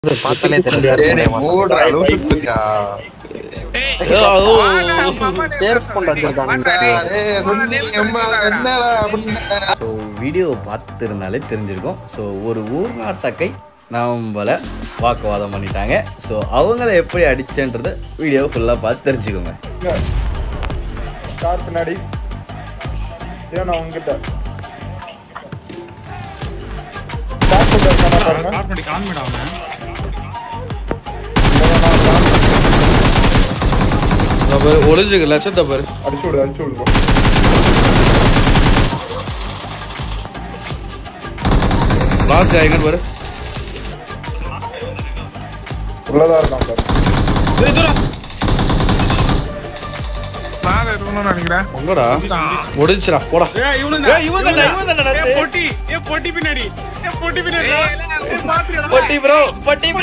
பார்த்தாலே தெரியும் டேய், டேய், மூடுறா, லூசு பிக்கா. டேய், சொன்னீங்க, அம்மா, என்னடா அப்படின்னு. ஸோ வீடியோ பார்த்துருந்தாலே தெரிஞ்சிருக்கும் ஸோ ஒரு ஊர் நாட்டக்கை நம்மளை வாக்குவாதம் பண்ணிட்டாங்க ஸோ அவங்கள எப்படி அடிச்சேன்றதை வீடியோ ஃபுல்லாக பார்த்து தெரிஞ்சுக்கோங்க கார் பின்னாடி ஏன் நான் உங்ககிட்ட ஸ்டார்ட் பண்ணிட்டு பாருங்க ஒளிஞ்சுக்க லட்சத்தை பாரு அடிச்சு விடு அடிச்சு விடு லாஸ்ட் ஆயிங்கன்னு பாரு உள்ளதா இருக்கான் பாரு உங்கடா முடிஞ்சுடா போடா பொட்டி பின்னாடி பொட்டி பின்னாடி பட்டி ப்ரோ பட்டி